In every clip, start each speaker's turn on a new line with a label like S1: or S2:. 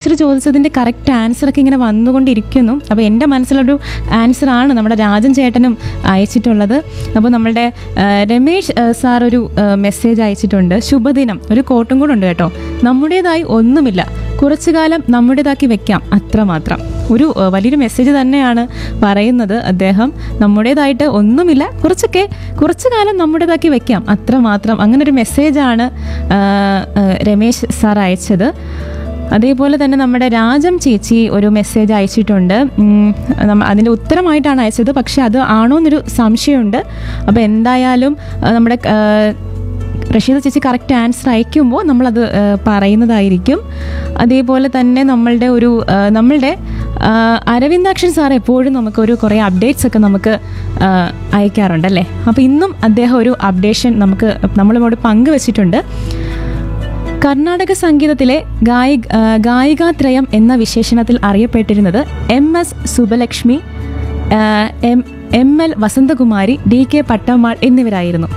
S1: teacher ചോദിച്ചതിൻ്റെ correct ആൻസറൊക്കെ ഇങ്ങനെ വന്നുകൊണ്ടിരിക്കുന്നു അപ്പോൾ എൻ്റെ മനസ്സിലൊരു ആൻസറാണ് നമ്മുടെ രാജൻ ചേട്ടനും അയച്ചിട്ടുള്ളത് അപ്പോൾ നമ്മളുടെ ആ, രമേശ് ആ, സാർ ഒരു മെസ്സേജ് അയച്ചിട്ടുണ്ട് ശുഭദിനം ഒരു കോട്ടും കൂടെ ഉണ്ട് കേട്ടോ നമ്മുടേതായി ഒന്നുമില്ല കുറച്ചു കാലം നമ്മുടേതാക്കി വെക്കാം അത്രമാത്രം ഒരു ആ, വലിയൊരു മെസ്സേജ് തന്നെയാണ് പറയുന്നത് അദ്ദേഹം നമ്മുടേതായിട്ട് ഒന്നുമില്ല കുറച്ചൊക്കെ കുറച്ചു കാലം നമ്മുടേതാക്കി വെക്കാം അത്രമാത്രം അങ്ങനെ ഒരു മെസ്സേജാണ് ആ, ആ, രമേശ് സാർ അയച്ചത് അതേപോലെ തന്നെ നമ്മുടെ രാജം ചേച്ചി ഒരു മെസ്സേജ് അയച്ചിട്ടുണ്ട് ഉം, നമ്മ അതിൻ്റെ ഉത്തരമായിട്ടാണ് അയച്ചത് പക്ഷെ അത് ആണോ എന്നൊരു സംശയമുണ്ട് അപ്പോൾ എന്തായാലും ആ, നമ്മുടെ ആ, റഷീദ ചേച്ചി കറക്റ്റ് ആൻസർ അയക്കുമ്പോൾ നമ്മളത് ആ, പറയുന്നതായിരിക്കും അതേപോലെ തന്നെ നമ്മളുടെ ഒരു ആ, നമ്മളുടെ ആ, അരവിന്ദാക്ഷൻ സാർ എപ്പോഴും നമുക്കൊരു കുറേ അപ്ഡേറ്റ്സ് ഒക്കെ നമുക്ക് ആ, അയക്കാറുണ്ടല്ലേ അപ്പോൾ ഇന്നും അദ്ദേഹം ഒരു അപ്ഡേഷൻ നമുക്ക് നമ്മളുമോട് പങ്കുവച്ചിട്ടുണ്ട് കർണാടക സംഗീതത്തിലെ ഗായി ആ, ഗായികാത്രയം എന്ന വിശേഷണത്തിൽ അറിയപ്പെട്ടിരുന്നത് എം എസ് സുബലക്ഷ്മി ആ, M M L Vasanthakumari D K Pattammal എന്നിവരായിരുന്നു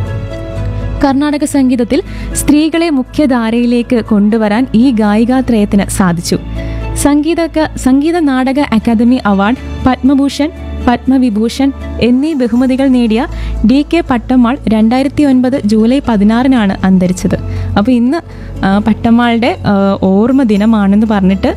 S1: കർണാടക സംഗീതത്തിൽ സ്ത്രീകളെ മുഖ്യധാരയിലേക്ക് കൊണ്ടുവരാൻ ഈ ഗായികാത്രയത്തിന് സാധിച്ചു സംഗീത സംഗീത നാടക അക്കാദമി അവാർഡ് പത്മഭൂഷൺ പത്മവിഭൂഷൺ എന്നീ ബഹുമതികൾ നേടിയ ഡി കെ പട്ടമ്മാൾ രണ്ടായിരത്തി ഒൻപത് ജൂലൈ പതിനാറിനാണ് അന്തരിച്ചത് അപ്പോൾ ഇന്ന് ആ, പട്ടമ്മാളുടെ ആ, ഓർമ്മ ദിനമാണെന്ന് പറഞ്ഞിട്ട്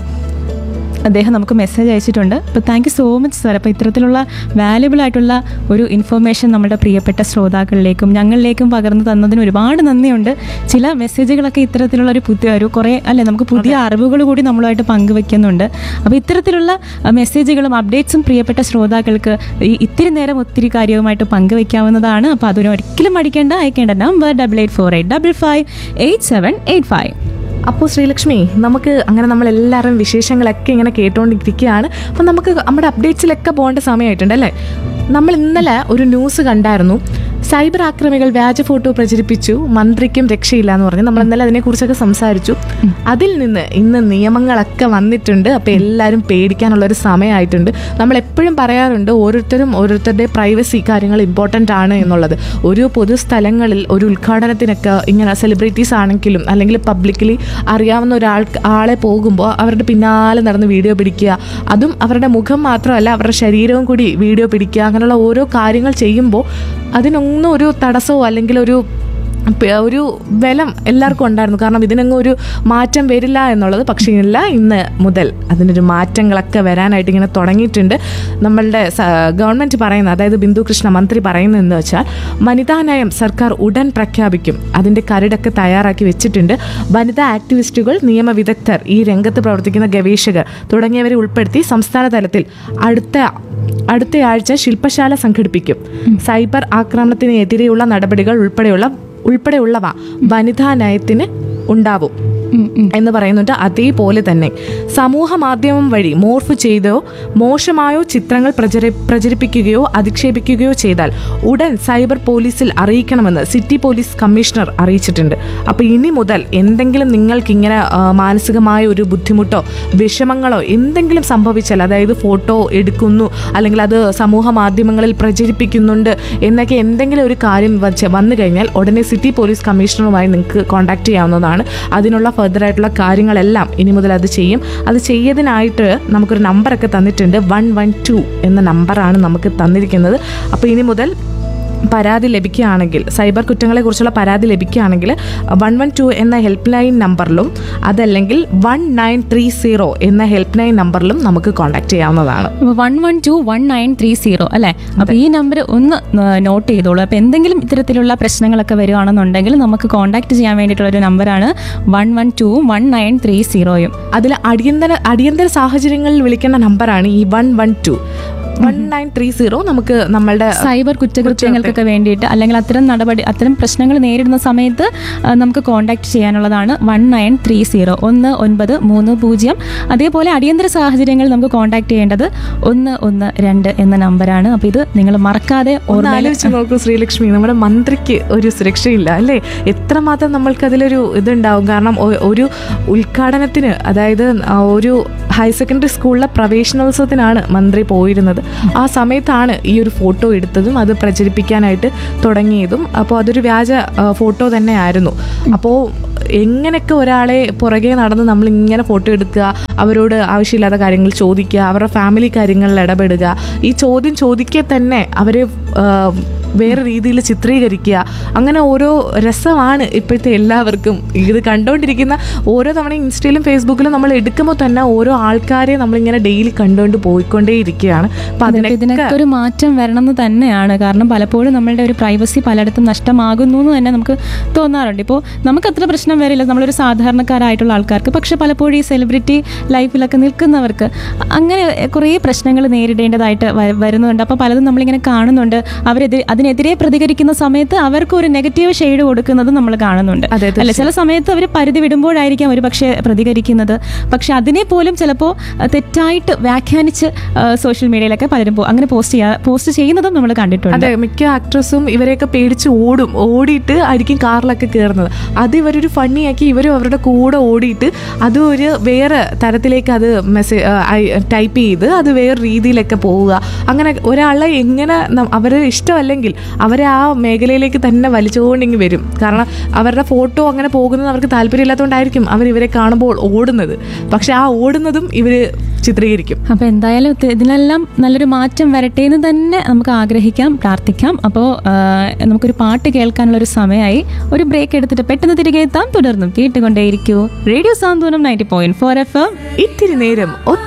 S1: അദ്ദേഹം നമുക്ക് മെസ്സേജ് അയച്ചിട്ടുണ്ട് അപ്പോൾ thank you so much sir അപ്പോൾ ഇത്തരത്തിലുള്ള വാല്യുബിൾ ആയിട്ടുള്ള ഒരു ഇൻഫർമേഷൻ നമ്മുടെ പ്രിയപ്പെട്ട ശ്രോതാക്കളിലേക്കും ഞങ്ങളിലേക്കും പകർന്നു തന്നതിന് ഒരുപാട് നന്ദിയുണ്ട് ചില മെസ്സേജുകളൊക്കെ ഇത്തരത്തിലുള്ള ഒരു പുതിയ ഒരു കുറേ അല്ലെ നമുക്ക് പുതിയ അറിവുകൾ കൂടി നമ്മളുമായിട്ട് പങ്കുവെക്കുന്നുണ്ട് അപ്പോൾ ഇത്തരത്തിലുള്ള അഹ്, മെസ്സേജുകളും അപ്ഡേറ്റ്സും പ്രിയപ്പെട്ട ശ്രോതാക്കൾക്ക് ഈ ഇത്തിരി നേരം ഒത്തിരി കാര്യവുമായിട്ട് പങ്കുവെക്കാവുന്നതാണ് അപ്പോൾ അതിന് ഒരിക്കലും മടിക്കേണ്ട അയക്കേണ്ട number double eight four eight double five eight seven eight five
S2: അപ്പോൾ ശ്രീലക്ഷ്മി നമുക്ക് അങ്ങനെ നമ്മൾ എല്ലാവരും വിശേഷങ്ങളൊക്കെ ഇങ്ങനെ കേട്ടുകൊണ്ടിരിക്കുകയാണ് അപ്പം നമുക്ക് നമ്മുടെ അപ്ഡേറ്റ്സിലൊക്കെ പോകേണ്ട സമയമായിട്ടുണ്ട് അല്ലേ നമ്മൾ ഇന്നലെ ഒരു ന്യൂസ് കണ്ടായിരുന്നു സൈബർ ആക്രമികൾ വ്യാജ ഫോട്ടോ പ്രചരിപ്പിച്ചു മന്ത്രിക്കും രക്ഷയില്ല എന്ന് പറഞ്ഞ് നമ്മൾ ഇന്നലെ അതിനെക്കുറിച്ചൊക്കെ സംസാരിച്ചു അതിൽ നിന്ന് ഇന്ന് നിയമങ്ങളൊക്കെ വന്നിട്ടുണ്ട് അപ്പോൾ എല്ലാവരും പേടിക്കാനുള്ള ഒരു സമയമായിട്ടുണ്ട് നമ്മൾ എപ്പോഴും പറയാറുണ്ട് ഓരോരുത്തരും ഓരോരുത്തരുടെ പ്രൈവസി കാര്യങ്ങൾ ഇമ്പോർട്ടൻ്റ് ആണ് എന്നുള്ളത് ഒരു പൊതുസ്ഥലങ്ങളിൽ ഒരു ഉദ്ഘാടനത്തിനൊക്കെ ഇങ്ങനെ സെലിബ്രിറ്റീസ് ആണെങ്കിലും അല്ലെങ്കിൽ പബ്ലിക്കലി അറിയാവുന്ന ഒരാൾ ആളെ പോകുമ്പോൾ അവരുടെ പിന്നാലെ നടന്ന് വീഡിയോ പിടിക്കുക അതും അവരുടെ മുഖം മാത്രമല്ല അവരുടെ ശരീരവും കൂടി വീഡിയോ പിടിക്കുക അങ്ങനെയുള്ള ഓരോ കാര്യങ്ങൾ ചെയ്യുമ്പോൾ അതിനൊന്നും ഒരു തടസ്സമോ അല്ലെങ്കിൽ ഒരു പ- ഒരു ബലം എല്ലാവർക്കും ഉണ്ടായിരുന്നു കാരണം ഇതിനങ്ങ് ഒരു മാറ്റം വരില്ല എന്നുള്ളത് പക്ഷേ ഇല്ല ഇന്ന് മുതൽ അതിനൊരു മാറ്റങ്ങളൊക്കെ വരാനായിട്ട് ഇങ്ങനെ തുടങ്ങിയിട്ടുണ്ട് നമ്മളുടെ സ- ഗവൺമെൻറ് പറയുന്ന അതായത് ബിന്ദു കൃഷ്ണ മന്ത്രി പറയുന്നതെന്ന് വെച്ചാൽ വനിതാ നയം സർക്കാർ ഉടൻ പ്രഖ്യാപിക്കും അതിൻ്റെ കരടൊക്കെ തയ്യാറാക്കി വെച്ചിട്ടുണ്ട് വനിതാ ആക്ടിവിസ്റ്റുകൾ നിയമവിദഗ്ധർ ഈ രംഗത്ത് പ്രവർത്തിക്കുന്ന ഗവേഷകർ തുടങ്ങിയവരെ ഉൾപ്പെടുത്തി സംസ്ഥാന തലത്തിൽ അടുത്ത അടുത്തയാഴ്ച ശില്പശാല സംഘടിപ്പിക്കും സൈബർ ആക്രമണത്തിനെതിരെയുള്ള നടപടികൾ ഉൾപ്പെടെയുള്ള ഉൾപ്പെടെയുള്ളവ വനിതാ നയത്തിന് ഉണ്ടാവും എന്ന് പറയുന്നുണ്ട് അതേപോലെ തന്നെ സമൂഹ മാധ്യമം വഴി മോർഫ് ചെയ്തോ മോശമായോ ചിത്രങ്ങൾ പ്രചരി പ്രചരിപ്പിക്കുകയോ അധിക്ഷേപിക്കുകയോ ചെയ്താൽ ഉടൻ സൈബർ പോലീസിൽ അറിയിക്കണമെന്ന് സിറ്റി പോലീസ് കമ്മീഷണർ അറിയിച്ചിട്ടുണ്ട് അപ്പോൾ ഇനി മുതൽ എന്തെങ്കിലും നിങ്ങൾക്ക് ഇങ്ങനെ ആ, മാനസികമായ ഒരു ബുദ്ധിമുട്ടോ വിഷമങ്ങളോ എന്തെങ്കിലും സംഭവിച്ചാൽ അതായത് ഫോട്ടോ എടുക്കുന്നു അല്ലെങ്കിൽ അത് സമൂഹ മാധ്യമങ്ങളിൽ പ്രചരിപ്പിക്കുന്നുണ്ട് എന്നൊക്കെ എന്തെങ്കിലും ഒരു കാര്യം വച്ച് വന്നു കഴിഞ്ഞാൽ ഉടനെ സിറ്റി പോലീസ് കമ്മീഷണറുമായി നിങ്ങൾക്ക് കോൺടാക്ട് ചെയ്യാവുന്നതാണ് അതിനുള്ള ഫർദർ ആയിട്ടുള്ള കാര്യങ്ങളെല്ലാം ഇനി മുതൽ അത് ചെയ്യും അത് ചെയ്യതിനായിട്ട് നമുക്കൊരു നമ്പറൊക്കെ തന്നിട്ടുണ്ട് വൺ വൺ ടു എന്ന നമ്പറാണ് നമുക്ക് തന്നിരിക്കുന്നത് അപ്പോൾ ഇനി മുതൽ പരാതി ലഭിക്കുകയാണെങ്കിൽ സൈബർ കുറ്റങ്ങളെക്കുറിച്ചുള്ള പരാതി ലഭിക്കുകയാണെങ്കിൽ വൺ വൺ ടു എന്ന ഹെൽപ്പ് ലൈൻ നമ്പറിലും അതല്ലെങ്കിൽ വൺ നയൻ ത്രീ സീറോ എന്ന ഹെൽപ്പ് ലൈൻ നമ്പറിലും നമുക്ക് കോൺടാക്ട് ചെയ്യാവുന്നതാണ്
S1: one one two one nine three zero അല്ലേ അപ്പോൾ ഈ നമ്പർ ഒന്ന് നോട്ട് ചെയ്തോളൂ അപ്പോൾ എന്തെങ്കിലും ഇത്തരത്തിലുള്ള പ്രശ്നങ്ങളൊക്കെ വരികയാണെന്നുണ്ടെങ്കിൽ നമുക്ക് കോൺടാക്ട് ചെയ്യാൻ വേണ്ടിയിട്ടുള്ള ഒരു നമ്പറാണ് one one two one nine three സീറോയും
S2: അതിൽ അടിയന്തര അടിയന്തര സാഹചര്യങ്ങളിൽ വിളിക്കേണ്ട നമ്പറാണ് ഈ one one two one nine three zero നമുക്ക് നമ്മളുടെ
S1: സൈബർ കുറ്റകൃത്യങ്ങൾക്കൊക്കെ വേണ്ടിയിട്ട് അല്ലെങ്കിൽ അത്തരം നടപടി അത്തരം പ്രശ്നങ്ങൾ നേരിടുന്ന സമയത്ത് ആ, നമുക്ക് കോൺടാക്ട് ചെയ്യാനുള്ളതാണ് വൺ നയൻ ത്രീ സീറോ ഒന്ന് ഒൻപത് മൂന്ന് പൂജ്യം അതേപോലെ അടിയന്തര സാഹചര്യങ്ങളിൽ നമുക്ക് കോൺടാക്ട് ചെയ്യേണ്ടത് ഒന്ന് ഒന്ന് രണ്ട് എന്ന നമ്പറാണ് അപ്പോൾ ഇത് നിങ്ങൾ മറക്കാതെ
S2: ഒന്ന്
S1: ഓർമ്മയിൽ
S2: ആലോചിച്ച് നോക്കൂ ശ്രീലക്ഷ്മി നമ്മുടെ മന്ത്രിക്ക് ഒരു സുരക്ഷയില്ല അല്ലേ എത്രമാത്രം നമ്മൾക്ക് അതിലൊരു ഇതുണ്ടാവും കാരണം ഒ- ഒരു ഉദ്ഘാടനത്തിന് അതായത് ആ ഒരു ഹയർ സെക്കൻഡറി സ്കൂളിലെ പ്രവേശനോത്സവത്തിനാണ് മന്ത്രി പോയിരുന്നത് ആ സമയത്താണ് ഈ ഒരു ഫോട്ടോ എടുത്തതും അത് പ്രചരിപ്പിക്കാനായിട്ട് തുടങ്ങിയതും അപ്പോൾ അതൊരു വ്യാജ ആ, ഫോട്ടോ തന്നെ ആയിരുന്നു അപ്പോൾ എങ്ങനെയൊക്കെ ഒരാളെ പുറകെ നടന്ന് നമ്മൾ ഇങ്ങനെ ഫോട്ടോ എടുക്കുക അവരോട് ആവശ്യമില്ലാത്ത കാര്യങ്ങൾ ചോദിക്കുക അവരുടെ ഫാമിലി കാര്യങ്ങളിൽ ഇടപെടുക ഈ ചോദ്യം ചോദിക്കെ തന്നെ അവരെ ആ, വേറെ രീതിയിൽ ചിത്രീകരിക്കുക അങ്ങനെ ഓരോ രസമാണ് ഇപ്പോഴത്തെ എല്ലാവർക്കും ഇത് കണ്ടുകൊണ്ടിരിക്കുന്ന ഓരോ തവണ ഇൻസ്റ്റയിലും ഫേസ്ബുക്കിലും നമ്മൾ എടുക്കുമ്പോൾ തന്നെ ഓരോ ആൾക്കാരെ നമ്മളിങ്ങനെ ഡെയിലി കണ്ടുകൊണ്ട് പോയിക്കൊണ്ടേ ഇരിക്കുകയാണ് അപ്പം
S1: അപ്പൊ
S2: അതിനൊക്കെ
S1: ഇതിനൊക്കെ ഒരു മാറ്റം വരണം എന്ന് തന്നെയാണ് കാരണം പലപ്പോഴും നമ്മളുടെ ഒരു പ്രൈവസി പലയിടത്തും നഷ്ടമാകുന്നു എന്ന് തന്നെ നമുക്ക് തോന്നാറുണ്ട് ഇപ്പോൾ നമുക്ക് അത്ര പ്രശ്നം വരില്ല നമ്മളൊരു സാധാരണക്കാരായിട്ടുള്ള ആൾക്കാർക്ക് പക്ഷെ പലപ്പോഴും ഈ സെലിബ്രിറ്റി ലൈഫിലൊക്കെ നിൽക്കുന്നവർക്ക് അങ്ങനെ കുറേ പ്രശ്നങ്ങൾ നേരിടേണ്ടതായിട്ട് വ- വരുന്നുണ്ട് അപ്പോൾ പലതും നമ്മളിങ്ങനെ കാണുന്നുണ്ട് അവരെതിരെ അതിനെതിരെ പ്രതികരിക്കുന്ന സമയത്ത് അവർക്ക് ഒരു നെഗറ്റീവ് ഷെയ്ഡ് കൊടുക്കുന്നത് നമ്മൾ കാണുന്നുണ്ട്
S2: അതെ,
S1: അല്ല ചില സമയത്ത് അവർ പരിധി വിടുമ്പോഴായിരിക്കാം ഒരു പക്ഷേ പ്രതികരിക്കുന്നത് പക്ഷെ അതിനെ പോലും ചിലപ്പോൾ തെറ്റായിട്ട് വ്യാഖ്യാനിച്ച് സോഷ്യൽ മീഡിയയിലൊക്കെ പലരും പോ- അങ്ങനെ പോസ്റ്റ് ചെയ്യാ പോസ്റ്റ് ചെയ്യുന്നതും നമ്മൾ കണ്ടിട്ടുണ്ട്
S2: അതെ മിക്ക ആക്ട്രസും ഇവരെയൊക്കെ പേടിച്ച് ഓടും ഓടിയിട്ട് ആയിരിക്കും കാറിലൊക്കെ കയറുന്നത് അത് ഇവരൊരു ഫണ്ണിയാക്കി ഇവരും അവരുടെ കൂടെ ഓടിയിട്ട് അത് ഒരു വേറെ തരത്തിലേക്ക് അത് മെസ്സേജ് ടൈപ്പ് ചെയ്ത് അത് വേറെ രീതിയിലൊക്കെ പോവുക അങ്ങനെ ഒരാളെ എങ്ങനെ ന- അവരെ ഇഷ്ടമല്ലെങ്കിൽ അവരെ ആ മേഖലയിലേക്ക് തന്നെ വലിച്ചുകൊണ്ടിങ്ങി വരും കാരണം അവരുടെ ഫോട്ടോ അങ്ങനെ പോകുന്നത് അവർക്ക് താല്പര്യമില്ലാത്തതുകൊണ്ടായിരിക്കും അവർ ഇവരെ കാണുമ്പോൾ ഓടുന്നത് പക്ഷെ ആ ഓടുന്നതും ഇവർ ചിത്രീകരിക്കും
S1: അപ്പോൾ എന്തായാലും ഇത് ഇതിനെല്ലാം നല്ലൊരു മാറ്റം വരട്ടെ എന്ന് തന്നെ നമുക്ക് ആഗ്രഹിക്കാം പ്രാർത്ഥിക്കാം അപ്പോൾ നമുക്കൊരു പാട്ട് കേൾക്കാനുള്ള ഒരു സമയമായി ഒരു ബ്രേക്ക് എടുത്തിട്ട് പെട്ടെന്ന് തിരികെ എത്താം തുടർന്നും കേട്ടുകൊണ്ടേയിരിക്കൂ radio Santhwanam ninety point four F M
S2: ഇത്തിരി നേരം ഒത്തിരി